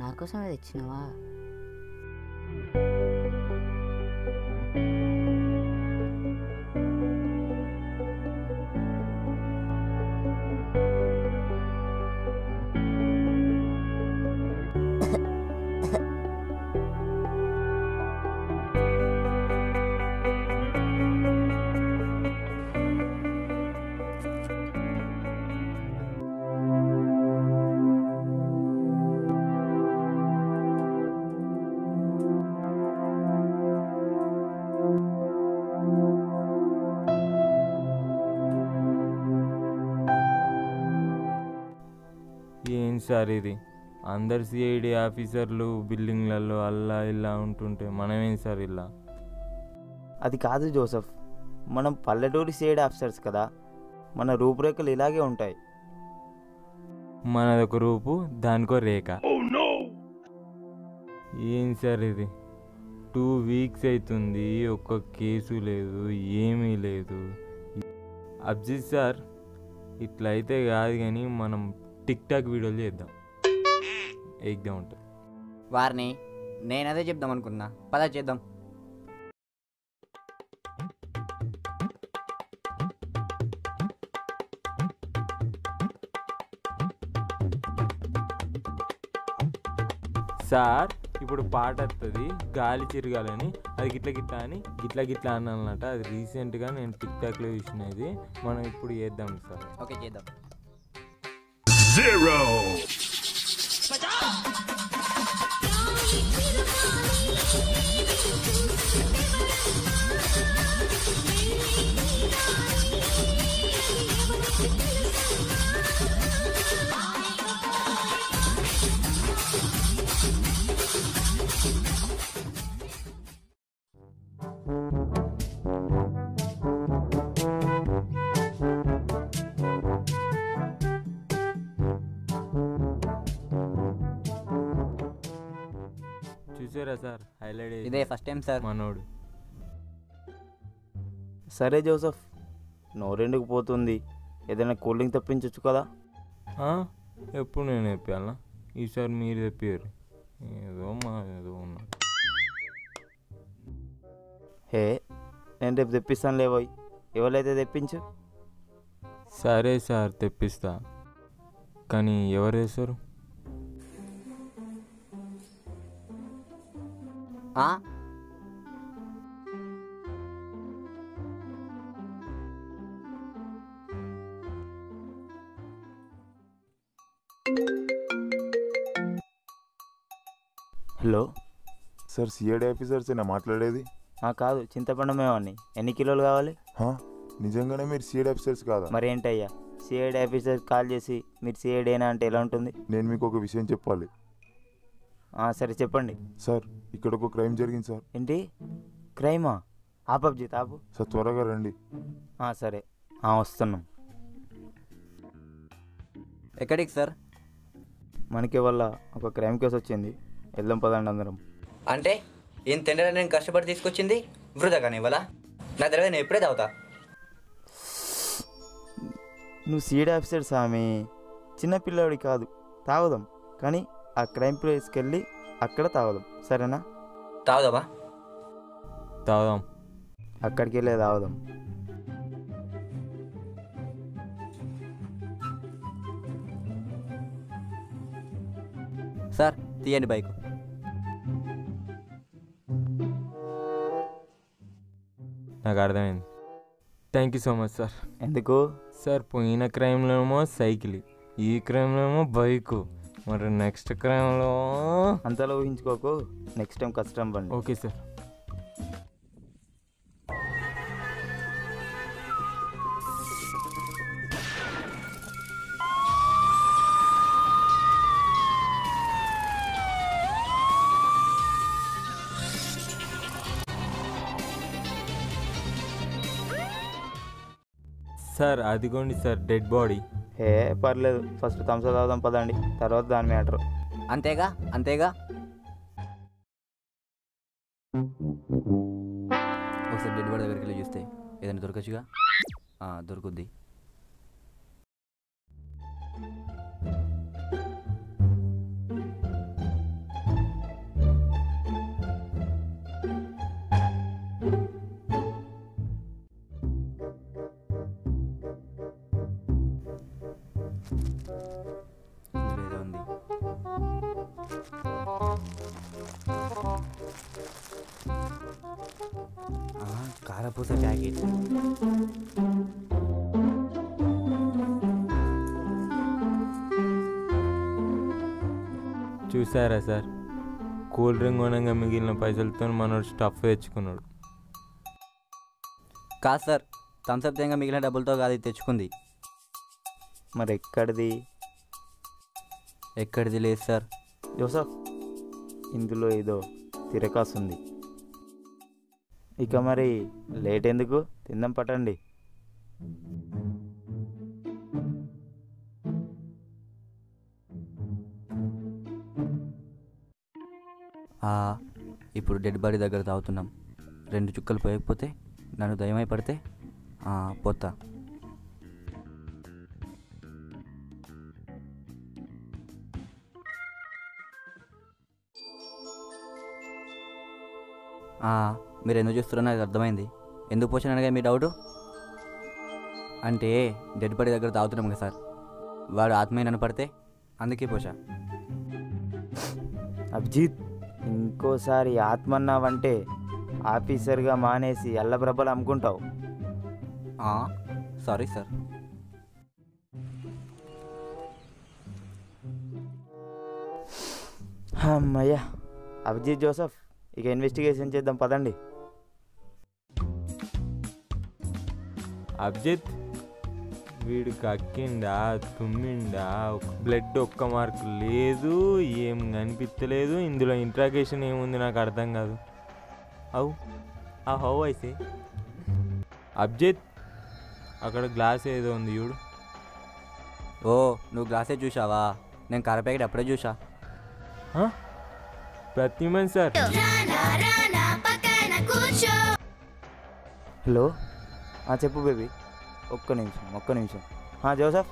నా కోసమే తెచ్చినావా ఏం సార్ ఇది అందరు సిఐడి ఆఫీసర్లు బిల్డింగ్లలో అల్లా ఇలా ఉంటుంటే మనమేం సార్ ఇలా అది కాదు జోసఫ్ మనం పల్లెటూరి సైడ్ ఆఫీసర్స్ కదా మన రూపురేఖలు ఇలాగే ఉంటాయి మనదొక రూపు దానికో రేఖ ఏం సార్ ఇది టూ వీక్స్ అవుతుంది ఒక్క కేసు లేదు ఏమీ లేదు అబ్జిత్ సార్ ఇట్లా అయితే కాదు కానీ మనం టిక్ టాక్ వీడియోలు చేద్దాం ఎగ్దాం ఉంటుంది వారిని నేనదే చెప్దాం అనుకున్నా పద చేద్దాం సార్ ఇప్పుడు పాట వస్తుంది గాలి చిరగాలని అది గిట్ల గిట్ల అని గిట్ల గిట్ల అన్నమాట అది రీసెంట్గా నేను టిక్ టాక్లో చూసిన ఇది మనం ఇప్పుడు చేద్దాం సార్ ఓకే చేద్దాం Zero. చూసారా సార్ హైలైట్ ఇదే ఫస్ట్ టైం సార్ మనోడు సరే జోసఫ్ నోరెండుకు పోతుంది ఏదైనా కూల్ డ్రింక్ తెప్పించవచ్చు కదా ఆ? ఎప్పుడు నేను చెప్పాలా ఈసారి మీరు చెప్పారు ఏదో మా ఏదో ఉన్నా హే నేను రేపు తెప్పిస్తాను లేవోయ్ ఎవరైతే తెప్పించు సరే సార్ తెప్పిస్తా కానీ ఎవరు చేస్తారు ఆ? హలో సార్ సిఐడి ఆఫీసర్సేనా మాట్లాడేది ఆ, కాదు చింతపండు మేమని ఎన్ని కిలోలు కావాలి హా? నిజంగానే మీరు సిఐడి ఆఫీసర్స్ కాదా మరి ఏంటయ్యా సిఐడి ఆఫీసర్ కాల్ చేసి మీరు సిఐడేనా అంటే ఎలా ఉంటుంది నేను మీకు ఒక విషయం చెప్పాలి ఆ, సరే చెప్పండి సార్ ఇక్కడ ఒక క్రైమ్ జరిగింది సార్ ఏంటి క్రైమా ఆపబ్జీ ఆపు సార్ త్వరగా రండి ఆ, సరే ఆ, వస్తున్నాం ఎక్కడికి సార్ మనకి వల్ల ఒక క్రైమ్ కేసు వచ్చింది వెళ్దాం పదండి అందరం అంటే ఏం తిండరా నేను కష్టపడి తీసుకొచ్చింది వృధాగానే ఇవ్వాలా నా తర్వాత నేను ఎప్పుడే తాగుతా నువ్వు సీడ్ ఆఫీసర్ స్వామి చిన్నపిల్లవాడి కాదు తాగుదాం కానీ ఆ క్రైమ్ ప్లేస్కి వెళ్ళి అక్కడ తాగుదాం సరేనా తాగుదామా తాగుదాం అక్కడికి వెళ్ళే తాగుదాం సార్ తీయండి బైక్ నాకు అర్థమైంది thank you so much sir ఎందుకు సార్ పోయిన క్రైమ్లో ఏమో సైకిల్ ఈ క్రైమ్లో ఏమో బైకు మరి నెక్స్ట్ క్రైమ్లో అంతలో ఊహించుకోకు నెక్స్ట్ టైం కష్టం బండి ఓకే సార్ సార్ అదిగోండి సార్ డెడ్ బాడీ ఏ పర్లేదు ఫస్ట్ థమ్స్ తాగుదాం పదండి తర్వాత దాని మ్యాటర్ అంతేగా అంతేగా ఒకసారి డెడ్ బాడీ దగ్గరికి వెళ్ళి చూస్తే ఏదైనా దొరకచ్చుగా ఆ, దొరుకుద్ది కారపూస ప్యాకెట్ చూసారా సార్ కూల్ డ్రింక్ కొనగా మిగిలిన పైసలతో మనోడు స్టఫ్ తెచ్చుకున్నాడు కాదు సార్ థమ్స్అప్ తేంగా మిగిలిన డబ్బులతో కాదు ఇది తెచ్చుకుంది మరి ఎక్కడిది ఎక్కడిది లేదు సార్ జోసఫ్ ఇందులో ఏదో తిరకాసు ఉంది ఇక మరి లేట్ ఎందుకు తిందాం పట్టండి ఆ, ఇప్పుడు డెడ్ బాడీ దగ్గర తాగుతున్నాం రెండు చుక్కలు పోయకపోతే నన్ను దయమై పడితే ఆ, పోతా ఆ, మీరు ఎందుకు చూస్తున్నారో నాకు అర్థమైంది ఎందుకు పోసాననగా మీ డౌటు అంటే డెడ్ బాడీ దగ్గర తాగుతున్నాం కదా సార్ వాడు ఆత్మీయ నన్ను పడితే అందుకే పోసా అభిజిత్ ఇంకోసారి ఆత్మన్నావంటే ఆఫీసర్గా మానేసి ఎల్లబ్రబ్బలు అమ్ముకుంటావు సారీ సార్ అమ్మయ్యా అభిజిత్ జోసఫ్ ఇక ఇన్వెస్టిగేషన్ చేద్దాం పదండి అబ్జిత్ వీడు కక్కిండా తుమ్మిండా బ్లడ్ ఒక్క మార్క్ లేదు ఏం కనిపించలేదు ఇందులో ఇంట్రాగేషన్ ఏముంది నాకు అర్థం కాదు అవు ఆ హౌ అయితే అబ్జిత్ అక్కడ గ్లాస్ ఏదో ఉంది చూడు ఓ నువ్వు గ్లాసే చూసావా నేను కర్ర ప్యాకెట్ అప్పుడే చూసా హ? ప్రతిమన్ సార్ హలో ఆ, చెప్పు బేబీ ఒక్క నిమిషం ఒక్క నిమిషం ఆ, జోసఫ్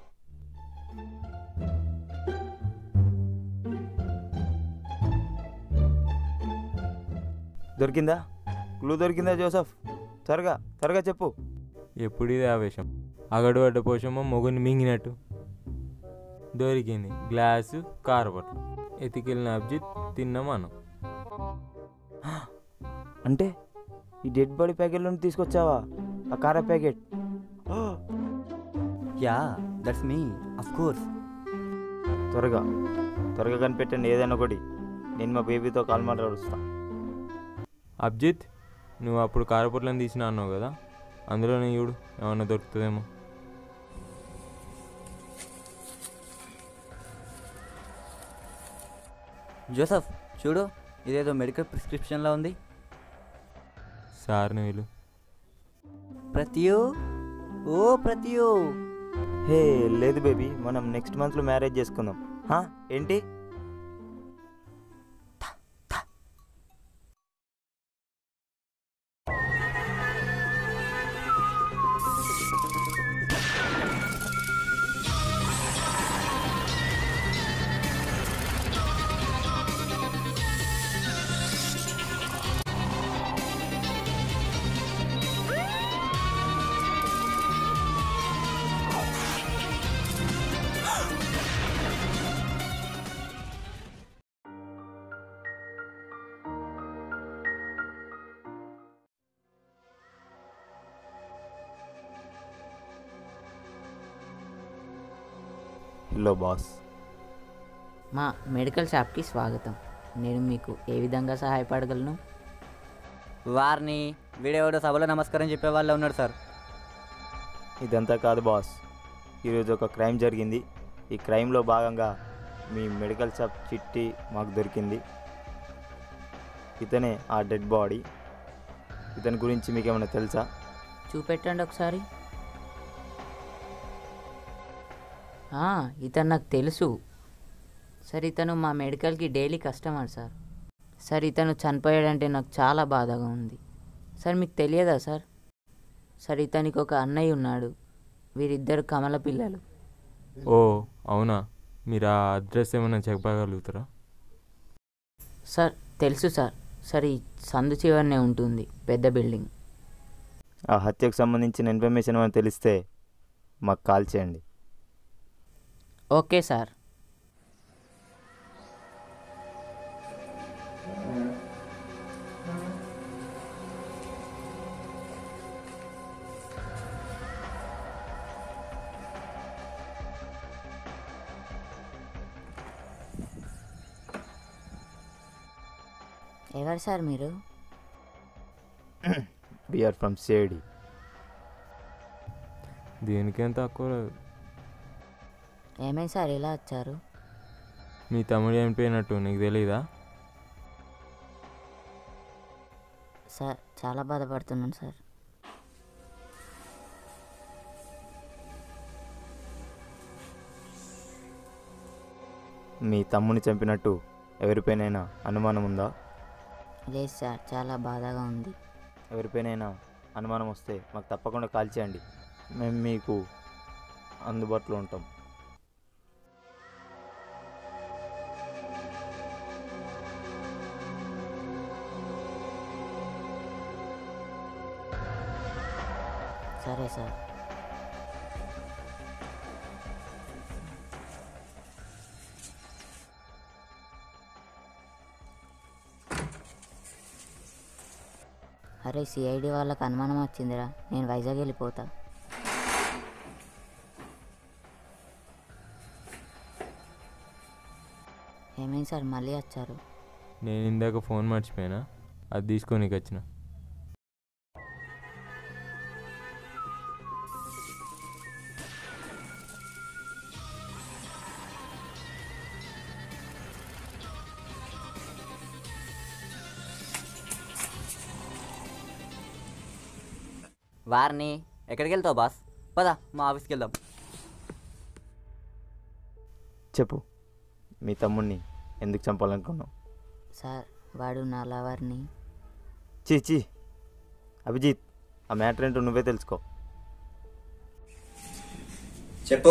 దొరికిందా క్లూ దొరికిందా జోసఫ్ త్వరగా త్వరగా చెప్పు ఎప్పుడు ఇది ఆవేశం అగడు పడ్డ పోషమో మొగుని మింగినట్టు దొరికింది గ్లాసు కారపట్లు ఎతికెళ్ళిన అబ్జిత్ తిన్నాం మనం అంటే ఈ డెడ్ బాడీ ప్యాకెట్ నుండి తీసుకొచ్చావా ఆ కార packet yeah that's me of course త్వరగా త్వరగా కనిపెట్టండి ఏదైనా ఒకటి నేను మా బేబీతో కాల్ మాట్లాడుస్తా అబ్జిత్ నువ్వు అప్పుడు కారపొట్లను తీసిన అన్నావు కదా అందులోనే చూడు ఏమన్నా దొరుకుతుందేమో జోసఫ్ చూడు ఇదేదో మెడికల్ ప్రిస్క్రిప్షన్లో ఉంది సార్ని వీళ్ళు ప్రతియో ఓ ప్రతియో హే లేదు బేబీ మనం నెక్స్ట్ మంత్లో మ్యారేజ్ చేసుకుందాం హా, ఏంటి హలో బాస్ మా మెడికల్ షాప్కి స్వాగతం నేను మీకు ఏ విధంగా సహాయపడగలను వారిని వీడెవడో సభలో నమస్కారం చెప్పే వాళ్ళు ఉన్నాడు సార్ ఇదంతా కాదు బాస్ ఈరోజు ఒక క్రైమ్ జరిగింది ఈ క్రైమ్లో భాగంగా మీ మెడికల్ షాప్ చిట్టి మాకు దొరికింది ఇతనే ఆ డెడ్ బాడీ ఇతని గురించి మీకు ఏమైనా తెలుసా చూపెట్టండి ఒకసారి ఆ, ఇతను నాకు తెలుసు సార్ ఇతను మా మెడికల్కి డైలీ కస్టమర్ సార్ సార్ ఇతను చనిపోయాడంటే నాకు చాలా బాధగా ఉంది సార్ మీకు తెలియదా సార్ సార్ ఇతనికి ఒక అన్నయ్య ఉన్నాడు వీరిద్దరు కమల పిల్లలు ఓ అవునా మీరు ఆ అడ్రస్ ఏమైనా చెప్పగలుగుతారా సార్ తెలుసు సార్ సార్ ఈ సందు చివరనే ఉంటుంది పెద్ద బిల్డింగ్ ఆ హత్యకు సంబంధించిన ఇన్ఫర్మేషన్ ఏమైనా తెలిస్తే మాకు కాల్ చేయండి ఓకే సార్ ఎవరు సార్ మీరు వీఆర్ ఫ్రమ్ సేడి దేనికేం తక్కువ లేదు ఏమైంది సార్ ఇలా వచ్చారు మీ తమ్ముడు చనిపోయినట్టు నీకు తెలీదా సార్ చాలా బాధపడుతున్నాను సార్ మీ తమ్ముని చంపినట్టు ఎవరిపైనైనా అనుమానం ఉందా లేదు సార్ చాలా బాధగా ఉంది ఎవరిపైనైనా అనుమానం వస్తే మాకు తప్పకుండా కాల్ చేయండి మేము మీకు అందుబాటులో ఉంటాం సరే సార్ అరే సిఐడి వాళ్ళకి అనుమానం వచ్చిందిరా నేను వైజాగ్ వెళ్ళిపోతా ఏమైంది సార్ మళ్ళీ వచ్చారు నేను ఇందాక ఫోన్ మర్చిపోయినా అది తీసుకోనికి వచ్చిన వారిని ఎక్కడికి వెళ్తావు బాస్ పద మా ఆఫీస్కి వెళ్దాం చెప్పు మీ తమ్ముడిని ఎందుకు చంపాలనుకున్నావు సార్ వాడు నా లవర్ని చీ చీ అభిజిత్ ఆ మ్యాటర్ ఏంటో నువ్వే తెలుసుకో చెప్పు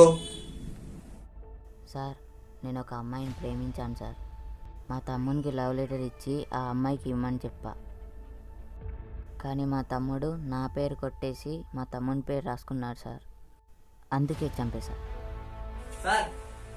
సార్ నేను ఒక అమ్మాయిని ప్రేమించాను సార్ మా తమ్మునికి లవ్ లెటర్ ఇచ్చి ఆ అమ్మాయికి ఇవ్వమని చెప్పా కానీ మా తమ్ముడు నా పేరు కొట్టేసి మా తమ్ముని పేరు రాసుకున్నాడు సార్ అందుకే చంపేశా సార్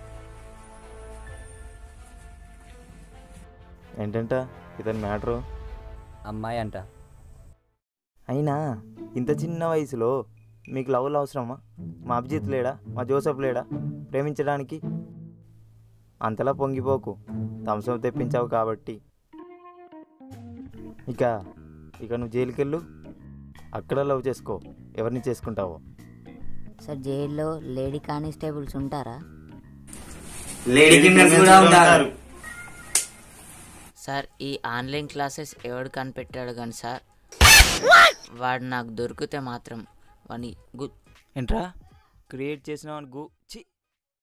ఏంటంట ఇతని మ్యాటరు అమ్మాయి అంట అయినా ఇంత చిన్న వయసులో మీకు లవ్లు అవసరమా మా అభిజిత్ లేడా మా జోసఫ్ లేడా ప్రేమించడానికి అంతలా పొంగిపోకు థమ్స్అప్ తెప్పించావు కాబట్టి ఇక ఇక నువ్వు జైలుకి వెళ్ళు అక్కడ లవ్ చేసుకో ఎవరిని చేసుకుంటావో సార్ జైల్లో లేడీ కానిస్టేబుల్స్ ఉంటారా సార్ ఈ ఆన్లైన్ క్లాసెస్ ఎవడు కనిపెట్టాడు కానీ సార్ వాడు నాకు దొరికితే మాత్రం వాని గు ఏంట్రా క్రియేట్ చేసిన గు